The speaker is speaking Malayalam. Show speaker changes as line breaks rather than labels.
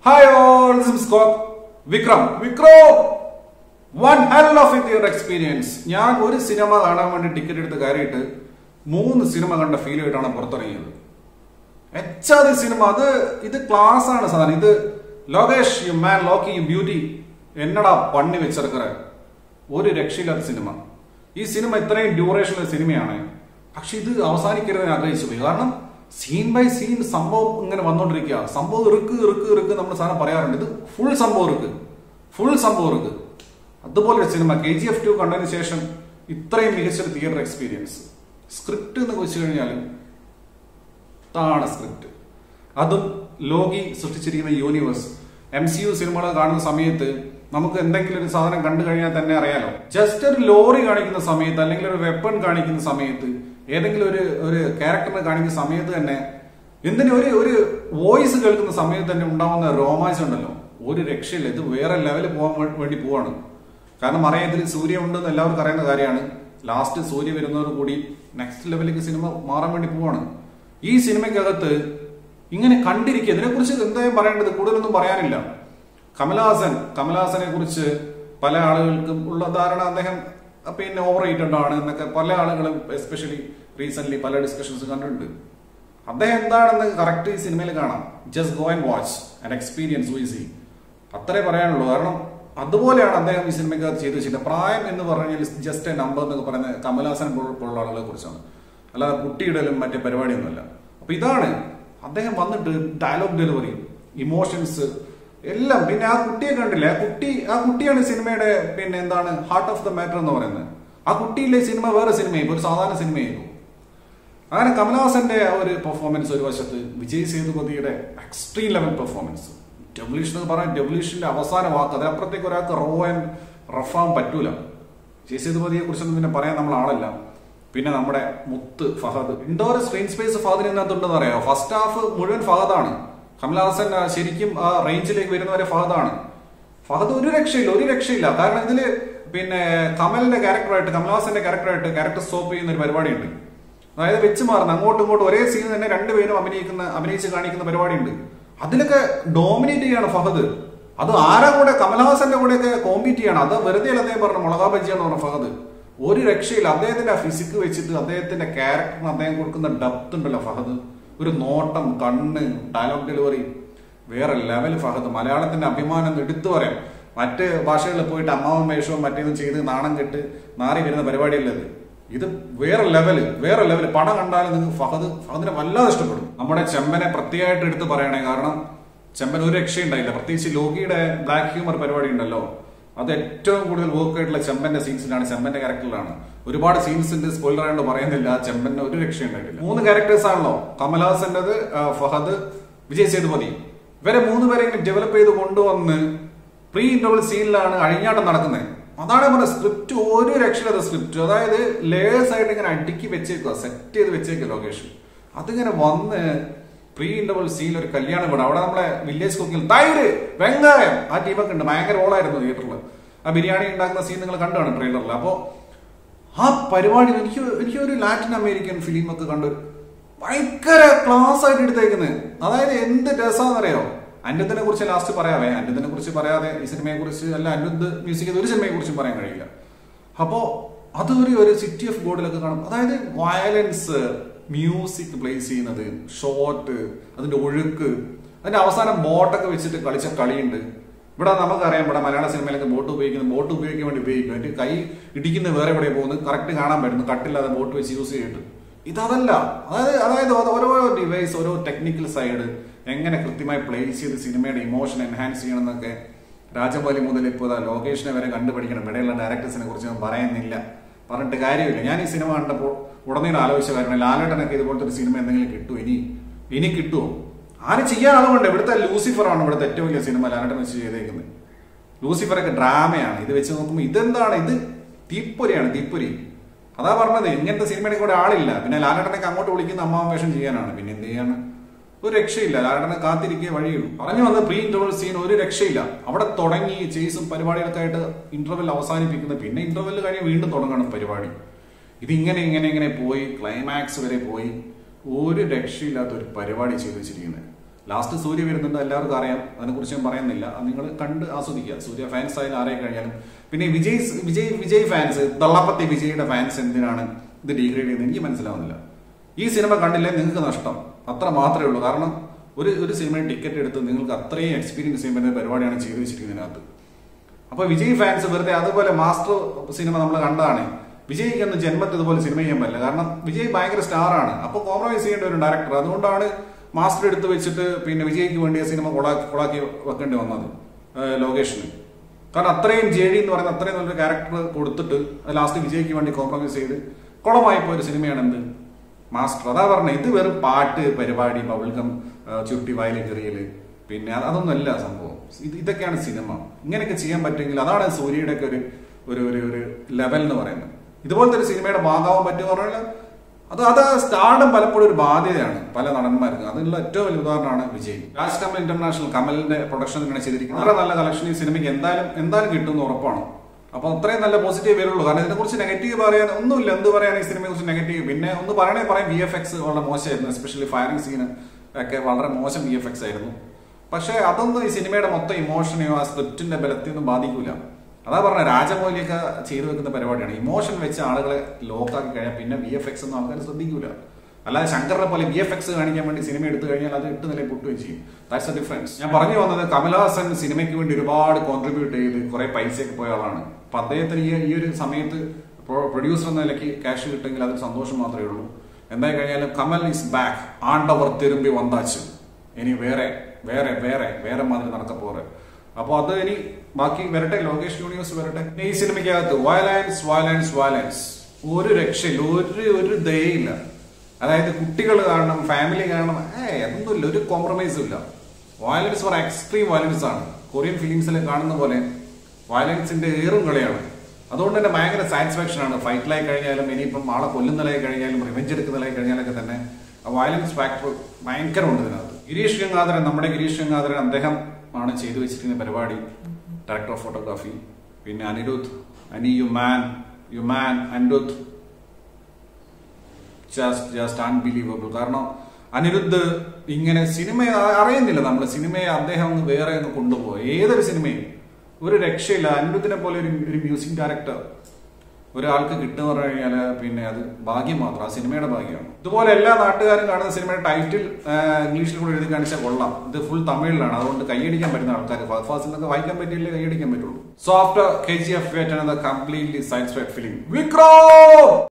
hi all this is scope Vikram Vikram one hell of theatre experience ഞാൻ ഒരു സിനിമ കാണാൻ വേണ്ടി ടിക്കറ്റ് എടുത്ത് കയറിയിട്ട് മൂന്ന് സിനിമ കണ്ട ഫീൽ ആയിട്ടാണ് പുറത്തിറങ്ങിയത് എച്ചാതി സിനിമ അത് ഇത് ക്ലാസ് ആണ് സാധനം ഇത് Lokesh you man Loki you beauty എന്നടാ പണ്ണി വെച്ചിറക്കറ ഒരു രക്ഷയില്ലാത്ത സിനിമ ഈ സിനിമ ഇത്രയും ഡ്യൂറേഷനുള്ള സിനിമയാണ് പക്ഷെ ഇത് അവസാനിക്കരുതെന്ന് ആഗ്രഹിച്ചു പോയി കാരണം സീൻ ബൈ സീൻ സംഭവം ഇങ്ങനെ വന്നോണ്ടിരിക്കുക സംഭവം ഇറുക്ക് ഇറുക്ക് ഇറുക്ക് നമ്മൾ സാധനം പറയാറുണ്ട് ഇത് ഫുൾ സംഭവം ഇറുക്ക് ഫുൾ സംഭവം ഇറുക്ക് അതുപോലെ ഒരു cinema K G F two കണ്ടതിന് ശേഷം ഇത്രയും മികച്ചൊരു തിയേറ്റർ എക്സ്പീരിയൻസ് സ്ക്രിപ്റ്റ് എന്ന് വെച്ച് കഴിഞ്ഞാൽ താണ് സ്ക്രിപ്റ്റ് അതും ലോകി സൃഷ്ടിച്ചിരിക്കുന്ന യൂണിവേഴ്സ് എം സി യു സിനിമകൾ കാണുന്ന സമയത്ത് നമുക്ക് എന്തെങ്കിലും ഒരു സാധനം കണ്ടു കഴിഞ്ഞാൽ തന്നെ അറിയാലോ ജസ്റ്റ് ഒരു ലോറി കാണിക്കുന്ന സമയത്ത് അല്ലെങ്കിൽ ഒരു വെപ്പൺ കാണിക്കുന്ന സമയത്ത് ഏതെങ്കിലും ഒരു ഒരു ക്യാരക്ടറിനെ കാണിക്കുന്ന സമയത്ത് തന്നെ എന്തിനു ഒരു ഒരു വോയിസ് കേൾക്കുന്ന സമയത്ത് തന്നെ ഉണ്ടാവുന്ന രോമാഞ്ചം ഉണ്ടല്ലോ ഒരു രക്ഷയില്ല ഇത് വേറെ ലെവലിൽ പോകാൻ വേ- വേണ്ടി പോവാണ് കാരണം അറിയാം ഇതിൽ സൂര്യ ഉണ്ടെന്ന് എല്ലാവർക്കും അറിയുന്ന കാര്യമാണ് ലാസ്റ്റ് സൂര്യ വരുന്നതോട് കൂടി നെക്സ്റ്റ് ലെവലിലേക്ക് സിനിമ മാറാൻ വേണ്ടി പോവാണ് ഈ സിനിമയ്ക്കകത്ത് ഇങ്ങനെ കണ്ടിരിക്കുക ഇതിനെക്കുറിച്ച് എന്തായാലും പറയേണ്ടത് കൂടുതലൊന്നും പറയാനില്ല കമലഹാസൻ കമലഹാസനെ കുറിച്ച് പല ആളുകൾക്കും ഉള്ള ധാരണ അദ്ദേഹം പിന്നെ ഓവർ റേറ്റഡ് ആണ് എന്നൊക്കെ പല ആളുകളും എസ്പെഷ്യലി റീസെന്റ് പല ഡിസ്കഷൻസ് കണ്ടിട്ടുണ്ട് അദ്ദേഹം എന്താണെന്ന് കറക്റ്റ് ഈ സിനിമയിൽ കാണാം just go and watch and experience വി സി അത്രേ പറയാനുള്ളൂ കാരണം അതുപോലെയാണ് അദ്ദേഹം ഈ സിനിമയ്ക്കകത്ത് ചെയ്തു വെച്ചിട്ടുള്ളത് പ്രായം എന്ന് പറഞ്ഞാൽ ജസ്റ്റ് എ നമ്പർ എന്നൊക്കെ പറയുന്നത് കമലഹാസൻ പോലുള്ള പോലുള്ള ആളുകളെ കുറിച്ചാണ് അല്ലാതെ കുട്ടിയിടലും മറ്റേ പരിപാടിയൊന്നുമല്ല അപ്പൊ ഇതാണ് അദ്ദേഹം വന്നിട്ട് ഡയലോഗ് ഡെലിവറി ഇമോഷൻസ് എല്ലാം പിന്നെ ആ കുട്ടിയെ കണ്ടില്ലേ ആ കുട്ടി ആ കുട്ടിയാണ് സിനിമയുടെ പിന്നെ എന്താണ് ഹാർട്ട് ഓഫ് ദ മാറ്റർ എന്ന് പറയുന്നത് ആ കുട്ടിയിലെ സിനിമ വേറെ സിനിമയും ഒരു സാധാരണ സിനിമയായിരുന്നു അങ്ങനെ കമലഹാസന്റെ ആ ഒരു പെർഫോമൻസ് ഒരു വശത്ത് വിജയ് സേതുപതിയുടെ എക്സ്ട്രീം ലെവൽ പെർഫോമൻസ് ഡെവലിഷ് എന്ന് പറയാൻ ഡെവലിഷിന്റെ അവസാന വാക്ക് അതിനപ്പുറത്തേക്ക് ഒരാൾക്ക് റോ ആൻഡ് റഫാൻ പറ്റൂല വിജയ് സേതുപതിയെ കുറിച്ചൊന്നും പിന്നെ പറയാൻ നമ്മൾ ആളല്ല പിന്നെ നമ്മുടെ മുത്ത് ഫഹദ് ഇൻഡോർ സ്ക്രീൻ സ്പേസ് ഫഹദിന് ഇതിനകത്തുണ്ടെന്ന് അറിയാം ഫസ്റ്റ് ഹാഫ് മുഴുവൻ ഫഹദാണ് കമലഹാസൻ ആ, ശരിക്കും ആ റേഞ്ചിലേക്ക് വരുന്നവരെ ഫഹദാണ് ഫഹദ് ഒരു രക്ഷയില്ല ഒരു രക്ഷയില്ല കാരണം ഇതില് പിന്നെ കമലിന്റെ ക്യാരക്ടറായിട്ട് കമലഹാസന്റെ ക്യാരക്ടറായിട്ട് ക്യാരക്ടർ സ്റ്റോപ്പ് ചെയ്യുന്ന ഒരു പരിപാടിയുണ്ട് അതായത് വെച്ച് മാറുന്ന അങ്ങോട്ടും ഇങ്ങോട്ടും ഒരേ സീൻ തന്നെ രണ്ടുപേരും അഭിനയിക്കുന്ന അഭിനയിച്ച് കാണിക്കുന്ന പരിപാടിയുണ്ട് അതിലൊക്കെ ഡോമിനേറ്റ് ചെയ്യാണ് ഫഹദ് അത് ആരാ കൂടെ കമലഹാസന്റെ കൂടെയൊക്കെ കോമ്പീറ്റ് ചെയ്യണം അത് വെറുതെ അല്ല അദ്ദേഹം പറഞ്ഞു മുളകാ ബജിയാണ് പറഞ്ഞ ഫഹദ് ഒരു രക്ഷയില്ല അദ്ദേഹത്തിന്റെ ആ ഫിസിക്ക് വെച്ചിട്ട് അദ്ദേഹത്തിന്റെ ക്യാരക്ടറിന് അദ്ദേഹം കൊടുക്കുന്ന ഡെപ്ത് ഉണ്ടല്ലോ ഫഹദ് ഒരു നോട്ടം കണ്ണ് ഡയലോഗ് ഡെലിവറി വേറെ ലെവൽ ഫഹദ് മലയാളത്തിന്റെ അഭിമാനം എടുത്തു പറയാം മറ്റ് ഭാഷകളിൽ പോയിട്ട് അമ്മാവൻ വേഷവും മറ്റേതും ചെയ്ത് നാണം കെട്ട് നാറി വരുന്ന പരിപാടിയല്ലത് ഇത് വേറെ ലെവല് വേറെ ലെവല് പടം കണ്ടാൽ നിങ്ങൾക്ക് ഫഹദ് ഫഹദിനെ വല്ലാതെ ഇഷ്ടപ്പെടും നമ്മുടെ ചെമ്പനെ പ്രത്യേകമായിട്ട് എടുത്ത് പറയണേ കാരണം ചെമ്പൻ ഒരു രക്ഷയുണ്ടായില്ല പ്രത്യേകിച്ച് ലോകിയുടെ ബ്ലാക്ക് ഹ്യൂമർ പരിപാടി ഉണ്ടല്ലോ അത് ഏറ്റവും കൂടുതൽ വർക്ക് ആയിട്ടുള്ള ചെമ്പന്റെ സീൻസിലാണ് ചെമ്പന്റെ ക്യാരക്ടറിലാണ് ഒരുപാട് സീൻസിന്റെ സ്പോയിലർ ആയതുകൊണ്ട് പറയുന്നില്ല ചെമ്പന്റെ ഒരു രക്ഷയുണ്ടായിട്ടില്ല മൂന്ന് ക്യാരക്ടേഴ്സ് ആണല്ലോ കമലഹാസന്റേത് ആ, ഫഹദ് വിജയ് സേതുപതി ഇവരെ മൂന്ന് പേരെ ഇങ്ങനെ ഡെവലപ്പ് ചെയ്ത് കൊണ്ടുവന്ന് പ്രീ ഇന്റർവൽ സീനിലാണ് അഴിഞ്ഞാട്ടം നടക്കുന്നത് അതാണ് പറഞ്ഞ സ്ക്രിപ്റ്റ് ഒരു രക്ഷയില്ലാത്ത സ്ക്രിപ്റ്റ് അതായത് ലേയേഴ്സ് ആയിട്ട് ഇങ്ങനെ അടുക്കി വെച്ചേക്കുക സെറ്റ് ചെയ്ത് വെച്ചേക്കുക ലൊക്കേഷൻ അതിങ്ങനെ വന്ന് പ്രീ ഇന്റർവൽ സീനിൽ ഒരു കല്യാണം വീട് അവിടെ നമ്മളെ വില്ലേജ് കുക്കിൽ തൈര് വെങ്കായം ആ ടീമൊക്കെ ഉണ്ട് ഭയങ്കര ഓളായിരുന്നു തിയേറ്ററിൽ ആ ബിരിയാണി ഉണ്ടാക്കുന്ന സീൻ നിങ്ങൾ കണ്ടാണ് ട്രെയിലറിൽ അപ്പോ ആ പരിപാടി എനിക്ക് എനിക്ക് ഒരു ലാറ്റിൻ അമേരിക്കൻ ഫിലിം ഒക്കെ കണ്ട് ഭയങ്കര ക്ലാസ് ആയിട്ട് എടുത്തേക്കുന്നത് അതായത് എന്ത് രസാന്നറിയോ അന്യത്തിനെ കുറിച്ച് ലാസ്റ്റ് പറയാവേ അന്യത്തിനെ കുറിച്ച് പറയാതെ ഈ സിനിമയെ കുറിച്ച് അല്ല അന്യന്ത് മ്യൂസിക് ഒരു സിനിമയെ കുറിച്ചും പറയാൻ കഴിയില്ല അപ്പോ അത് ഒരു ഒരു സിറ്റി ഓഫ് ഗോഡിലൊക്കെ കാണും അതായത് വയലൻസ് മ്യൂസിക് പ്ലേസ് ചെയ്യുന്നത് ഷോട്ട് അതിന്റെ ഒഴുക്ക് അതിന്റെ അവസാനം ബോട്ടൊക്കെ വെച്ചിട്ട് കളിച്ച കളിയുണ്ട് ഇവിടെ നമുക്കറിയാം ഇവിടെ മലയാള സിനിമയിലൊക്കെ ബോട്ട് ഉപയോഗിക്കുന്നത് ബോട്ട് ഉപയോഗിക്കാൻ വേണ്ടി ഉപയോഗിക്കും എന്നിട്ട് കൈ ഇടിക്കുന്ന വേറെ എവിടെ പോകുന്നത് കറക്റ്റ് കാണാൻ പറ്റുന്നു കട്ടില്ലാതെ ബോട്ട് വെച്ച് യൂസ് ചെയ്തിട്ട് ഇതതല്ല അതായത് അതായത് അത് ഓരോ ഡിവൈസ് ഓരോ ടെക്നിക്കൽ സൈഡ് എങ്ങനെ കൃത്യമായി പ്ലേസ് ചെയ്ത് സിനിമയുടെ ഇമോഷൻ എൻഹാൻസ് ചെയ്യണം എന്നൊക്കെ രാജമൗലി മുതൽ ഇപ്പോൾ ദാ ലോകേഷിനെ വരെ കണ്ടുപിടിക്കണം ഇവിടെയുള്ള ഡയറക്ടേഴ്സിനെ കുറിച്ച് ഞാൻ പറയുന്നില്ല പറഞ്ഞിട്ട് കാര്യമില്ല ഞാൻ ഈ സിനിമ കണ്ടപ്പോൾ ഉടനീളം ആലോചിച്ച കാര്യമാണ് ലാലേട്ടനൊക്കെ ഇതുപോലത്തെ ഒരു സിനിമ എന്തെങ്കിലും കിട്ടുമോ ഇനി ഇനി കിട്ടുമോ ആരും ചെയ്യാൻ ആളുകൊണ്ട് ഇവിടുത്തെ ലൂസിഫർ ആണ് ഇവിടുത്തെ ഏറ്റവും വലിയ സിനിമ ലാലേട്ടൻ വെച്ച് ചെയ്തേക്കുന്നത് ലൂസിഫറൊക്കെ ഡ്രാമയാണ് ഇത് വെച്ച് നോക്കുമ്പോൾ ഇതെന്താണ് ഇത് തീപ്പൊരിയാണ് തീപ്പൊരി അതാ പറഞ്ഞത് ഇങ്ങനത്തെ സിനിമയുടെ കൂടെ ആളില്ല പിന്നെ ലാലേട്ടനൊക്കെ അങ്ങോട്ട് വിളിക്കുന്ന അമ്മാവൻ വേഷം ചെയ്യാനാണ് പിന്നെ എന്ത് ചെയ്യാണ് ഒരു രക്ഷയില്ല ലാലേട്ടനെ കാത്തിരിക്കേ വഴിയുള്ളൂ പറഞ്ഞു വന്ന പ്രീ ഇന്റർവൽ സീൻ ഒരു രക്ഷയില്ല അവിടെ തുടങ്ങി ചേസും പരിപാടികളൊക്കെ ആയിട്ട് ഇന്റർവെൽ അവസാനിപ്പിക്കുന്നത് പിന്നെ ഇന്റർവെൽ കഴിഞ്ഞ് വീണ്ടും തുടങ്ങണം പരിപാടി ഇതിങ്ങനെ ഇങ്ങനെ ഇങ്ങനെ പോയി ക്ലൈമാക്സ് വരെ പോയി ഒരു രക്ഷയില്ലാത്ത ഒരു പരിപാടി ചെയ്തു വെച്ചിരിക്കുന്നത് ലാസ്റ്റ് സൂര്യ വരുന്നുണ്ട് എല്ലാവർക്കും അറിയാം അതിനെക്കുറിച്ച് ഞാൻ പറയുന്നില്ല അത് നിങ്ങൾ കണ്ട് ആസ്വദിക്കുക സൂര്യ ഫാൻസ് ആയാലും ആരെ കഴിഞ്ഞാലും പിന്നെ വിജയ് വിജയ് വിജയ് ഫാൻസ് തള്ളപ്പത്തി വിജയുടെ ഫാൻസ് എന്തിനാണ് ഇത് ഡീഗ്രേഡ് ചെയ്യുന്നത് എനിക്ക് മനസ്സിലാവുന്നില്ല ഈ സിനിമ കണ്ടില്ലേ നിങ്ങൾക്ക് നഷ്ടം അത്ര മാത്രമേ ഉള്ളൂ കാരണം ഒരു ഒരു സിനിമയിൽ ടിക്കറ്റ് എടുത്ത് നിങ്ങൾക്ക് അത്രയും എക്സ്പീരിയൻസ് ചെയ്യാൻ പറ്റുന്ന പരിപാടിയാണ് ചെയ്തു വെച്ചിരിക്കുന്നതിനകത്ത് അപ്പൊ വിജയ് ഫാൻസ് വെറുതെ അതുപോലെ മാസ്റ്റർ സിനിമ നമ്മൾ കണ്ടതാണ് വിജയ്ക്ക് അന്ന് ജന്മത്തിൽ ഇതുപോലെ സിനിമ ചെയ്യാൻ പറ്റില്ല കാരണം വിജയ് ഭയങ്കര സ്റ്റാർ ആണ് അപ്പൊ കോംപ്രമൈസ് ചെയ്യേണ്ട ഒരു ഡയറക്ടർ അതുകൊണ്ടാണ് മാസ്റ്റർ എടുത്ത് വെച്ചിട്ട് പിന്നെ വിജയ്ക്ക് വേണ്ടി ആ സിനിമ കൊളാക്കി കൊളാക്കി വെക്കേണ്ടി വന്നത് ഏഹ് ലോകേഷിന് കാരണം അത്രയും ജെ ഡി എന്ന് പറയുന്ന അത്രയും നല്ലൊരു ക്യാരക്ടർ കൊടുത്തിട്ട് ലാസ്റ്റ് വിജയ്ക്ക് വേണ്ടി കോംപ്രമൈസ് ചെയ്ത് കുളമായി പോയ ഒരു സിനിമയാണ് എന്ത് മാസ്റ്റർ അതാ പറഞ്ഞത് ഇത് വെറും പാട്ട് പരിപാടി ബബിൾഗം ചുരുട്ടി വായിലേക്ക് എറിയല് പിന്നെ അത് അതൊന്നുമല്ല സംഭവം ഇത് ഇതൊക്കെയാണ് സിനിമ ഇങ്ങനെയൊക്കെ ചെയ്യാൻ പറ്റുമെങ്കിൽ അതാണ് സൂര്യയുടെ ഒക്കെ ഒരു ഒരു ഒരു ഒരു ലെവൽ എന്ന് പറയുന്നത് ഇതുപോലത്തെ ഒരു സിനിമയുടെ ഭാഗമാവാൻ പറ്റുക പറഞ്ഞാൽ അത് അത് സ്റ്റാർഡം പലപ്പോഴും ഒരു ബാധ്യതയാണ് പല നടന്മാർക്കും അതിനുള്ള ഏറ്റവും വലിയ ഉദാഹരണമാണ് വിജയ് രാജ് കമൽ ഇന്റർനാഷണൽ കമലിന്റെ പ്രൊഡക്ഷനിലാണ് ചെയ്തിരിക്കുന്നത് വളരെ നല്ല കളക്ഷൻ ഈ സിനിമയ്ക്ക് എന്തായാലും എന്തായാലും കിട്ടുമെന്ന് ഉറപ്പാണ് അപ്പൊ അത്രയും നല്ല പോസിറ്റീവ് വരുള്ളൂ കാരണം ഇതിനെ കുറിച്ച് നെഗറ്റീവ് പറയാൻ ഒന്നുമില്ല എന്ത് പറയാൻ ഈ സിനിമയെ കുറിച്ച് നെഗറ്റീവ് പിന്നെ ഒന്ന് പറയണേ പറയാം വി എഫ് എക്സ് വളരെ മോശമായിരുന്നു എസ്പെഷ്യലി ഫയറിംഗ് സീന് ഒക്കെ വളരെ മോശം വി എഫ് എക്സ് ആയിരുന്നു പക്ഷെ അതൊന്നും ഈ സിനിമയുടെ മൊത്തം ഇമോഷനെയോ ആ സ്ക്രിപ്റ്റിന്റെ ബലത്തെയൊന്നും ബാധിക്കൂല അതാ പറഞ്ഞ രാജമൗലിയൊക്കെ ചെയ്തു വെക്കുന്ന പരിപാടിയാണ് ഇമോഷൻ വെച്ച് ആളുകളെ ലോക്കാക്കി കഴിഞ്ഞാൽ പിന്നെ വി എഫ് എക്സ് ഒന്നും ആൾക്കാർ ശ്രദ്ധിക്കൂല അല്ലാതെ ശങ്കറിനെ പോലെ വി എഫ് എക്സ് കാണിക്കാൻ വേണ്ടി സിനിമ എടുത്തു കഴിഞ്ഞാൽ അത് ഇട്ട് നിലയിൽ പൊട്ടുകയും ചെയ്യും ദാറ്റ്സ് എ ഡിഫറൻസ് ഞാൻ പറഞ്ഞു വന്നത് കമലഹാസൻ സിനിമയ്ക്ക് വേണ്ടി ഒരുപാട് കോൺട്രിബ്യൂട്ട് ചെയ്ത് കുറെ പൈസയൊക്കെ പോയ ആളാണ് അപ്പൊ അദ്ദേഹത്തിന് ഈ ഈ ഒരു സമയത്ത് പ്രൊഡ്യൂസർ എന്ന നിലയ്ക്ക് ക്യാഷ് കിട്ടുമെങ്കിൽ അത് സന്തോഷം മാത്രമേ ഉള്ളൂ എന്തായി കഴിഞ്ഞാലും കമൽ ഈസ് ബാക്ക് ആണ്ടവർ തിരുമ്പി വந்தாച്ചു ഇനി വേറെ വേറെ വേറെ വേറെ മാതിരി നടക്ക പോറെ അപ്പൊ അത് ഇനി ബാക്കി വരട്ടെ ലോകേഷ് യൂണിവേഴ്സ് വരട്ടെ ഈ സിനിമയ്ക്കകത്ത് വയലൻസ് വയലൻസ് വയലൻസ് ഒരു രക്ഷയില്ല ഒരു ഒരു ദയയില്ല അതായത് കുട്ടികൾ കാണണം ഫാമിലി കാണണം ഏ അതൊന്നുമില്ല ഒരു കോംപ്രമൈസും ഇല്ല വയലൻസ് ഫോർ എക്സ്ട്രീം വയലൻസ് ആണ് കൊറിയൻ ഫിലിംസിൽ കാണുന്ന പോലെ വയലൻസിന്റെ ഏറും കളിയാണ് അതുകൊണ്ട് തന്നെ ഭയങ്കര സാറ്റിസ്ഫാക്ഷൻ ആണ് ഫൈറ്റിലായി കഴിഞ്ഞാലും ഇനിയിപ്പം ആളെ കൊല്ലുന്നതായി കഴിഞ്ഞാലും റിവെഞ്ച് എടുക്കുന്നതായി കഴിഞ്ഞാലൊക്കെ തന്നെ ആ വയലൻസ് ഫാക്ടർ ഭയങ്കര ഉണ്ട് ഇതിനകത്ത് ഗിരീഷ് ഗംഗാധരൻ നമ്മുടെ ഗിരീഷ് ഗംഗാധരൻ അദ്ദേഹം ആണ് ചെയ്തു വെച്ചിരിക്കുന്ന പരിപാടി ഡയറക്ടർ ഓഫ് ഫോട്ടോഗ്രാഫി പിന്നെ Anirudh Ani you man you man Anirudh just just unbelievable കാരണം അനിരുദ്ധ് ഇങ്ങനെ സിനിമ അറിയുന്നില്ല നമ്മൾ സിനിമയെ അദ്ദേഹം ഒന്ന് വേറെ ഒന്ന് കൊണ്ടുപോയി ഏതൊരു സിനിമയും ഒരു രക്ഷയില്ല അനിരുദ്ധിനെ പോലെ ഒരു ഒരു മ്യൂസിക് ഡയറക്ടർ ഒരാൾക്ക് കിട്ടുക പറഞ്ഞു കഴിഞ്ഞാൽ പിന്നെ അത് ഭാഗ്യം മാത്രം ആ സിനിമയുടെ ഭാഗ്യമാണ് ഇതുപോലെ എല്ലാ നാട്ടുകാരും കാണുന്ന സിനിമയുടെ ടൈറ്റിൽ ഇംഗ്ലീഷിൽ കൂടെ എഴുതി കാണിച്ചാൽ കൊള്ളാം ഇത് ഫുൾ തമിഴിലാണ് അതുകൊണ്ട് കൈയടിക്കാൻ പറ്റുന്ന ആൾക്കാർ ഫാസിലൊക്കെ വായിക്കാൻ പറ്റിയില്ലേ കൈയടിക്കാൻ പറ്റുള്ളൂ so after K G F completely science film Vikram